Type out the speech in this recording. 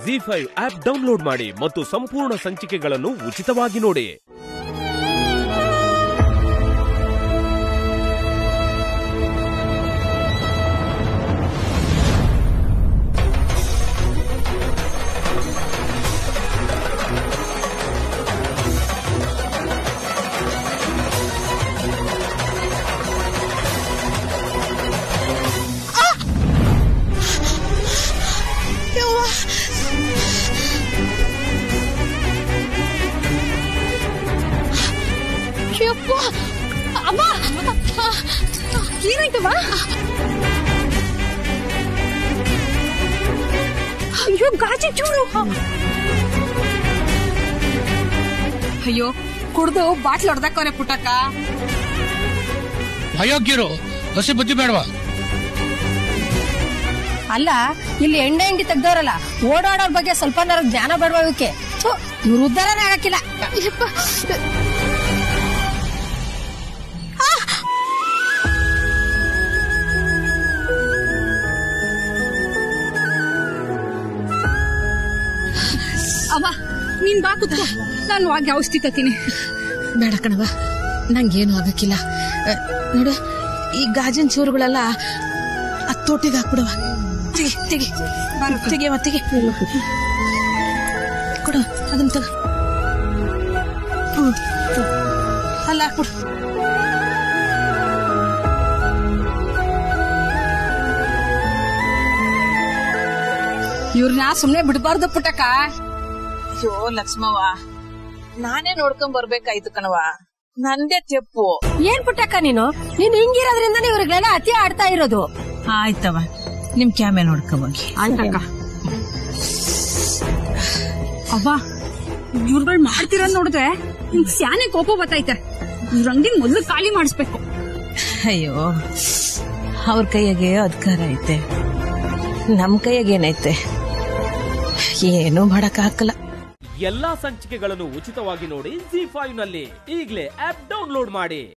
G five app download ಮಾಡಿ ಮತ್ತು ಸಂಪೂರ್ಣ ಸಂಚಿಕೆಗಳನ್ನು ಉಚಿತವಾಗಿ ನೋಡಿ ಯಪ್ಪ ಅಮ್ಮ ಏನಾಯ್ತಮ್ಮ ಅಯ್ಯೋ ಗಾಜಿ ಚೂರು ಅಯ್ಯೋ ಕುಡ್ದು ಬಾಟ್ಲ್ ಹೊಡ್ದಾಕವ್ರೆ ಪುಟ್ಟಕ್ಕ ಅಯೋಗ್ಯರು ಹಸಿ ಬುದ್ಧಿ ಬೇಡವಾ ಅಲ್ಲ ಇಲ್ಲಿ ಎಣ್ಣೆ ಅಂಗಡಿ ತೆಗ್ದವ್ರಲ್ಲ ಓಡಾಡೋರ್ ಬಗ್ಗೆ ಸ್ವಲ್ಪ ಜ್ಞಾನ ಬೇಡವಾ ಇವಕ್ಕೆ ಇವ್ರ ಉದ್ದಾರನೇ ಆಗಕ್ಕಿಲ್ಲ ಯಪ್ಪ ಅಮ್ಮ ನೀನ್ ಬಾ ಕುತ್ಕೋ ನಾನು ಹೋಗಿ ಔಷಧಿ ತತ್ತೀನಿ ಬೇಡ ಕಣವ ನಂಗೇನು ಆಗಕ್ಕಿಲ್ಲ ಅ, ನೋಡು ಈ ಗಾಜಿನ ಚೂರುಗಳೆಲ್ಲ ಆ ತೋಟಿಗೆ ಹಾಕ್ಬಿಡವ ತೆಗಿ ತೆಗಿ ತೆಗಿಯವ ತೆಗಿ ಕೊಡು ಅದನ್ನ ತಗ ಹ್ಮ್. ಅಲ್ಲ ಹಾಕ್ಬಿಡು ಇವ್ರನ್ನ ಸುಮ್ನೆ ಬಿಡಬಾರ್ದು ಪುಟ್ಟಕ್ಕ ಅಯ್ಯೋ ಲಕ್ಷ್ಮವ್ವ ನಾನೇ ನೋಡ್ಕೊಂಡ್ ಬರ್ಬೇಕಾಯ್ತು ಕಣವ ನಂದೇ ತೆಪ್ಪು ಏನ್ ಪುಟ್ಟಕ್ಕ ನೀನು ನೀನ್ ಹಿಂಗಿರೋದ್ರಿಂದಾನೇ ಇವ್ರಿಗೆಲ್ಲ ಅತಿ ಆಡ್ತಾ ಇರೋದು ಆಯ್ತವ ನಿಮ್ ಕ್ಯಾಮೆ ನೋಡ್ಕೊಂಬೋಗಿ ಆಯ್ತಕ್ಕ ಅವ್ವ ಇವ್ರುಗಳು ಮಾಡ್ತಿರೋದ್ ನೋಡಿದ್ರೆ ನಿಂಗ್ ಸ್ಯಾನೆ ಕೋಪ ಬತ್ತೈತೆ ಇವ್ರ ಅಂಗಡಿ ಮೊದ್ಲು ಖಾಲಿ ಮಾಡಿಸ್ಬೇಕು ಅಯ್ಯೋ ಅವ್ರ ಕೈಯಾಗೆ ಅಧಿಕಾರ ಐತೆ ನಮ್ ಕೈಯಾಗ ಏನೈತೆ ಏನೂ ಮಾಡಕ್ ಹಾಕಲ್ಲ ಎಲ್ಲಾ ಸಂಚಿಕೆಗಳನ್ನು ಉಚಿತವಾಗಿ ನೋಡಿ ಜಿ ಫೈವ್ ನಲ್ಲಿ ಈಗಲೇ ಆಪ್ ಡೌನ್ಲೋಡ್ ಮಾಡಿ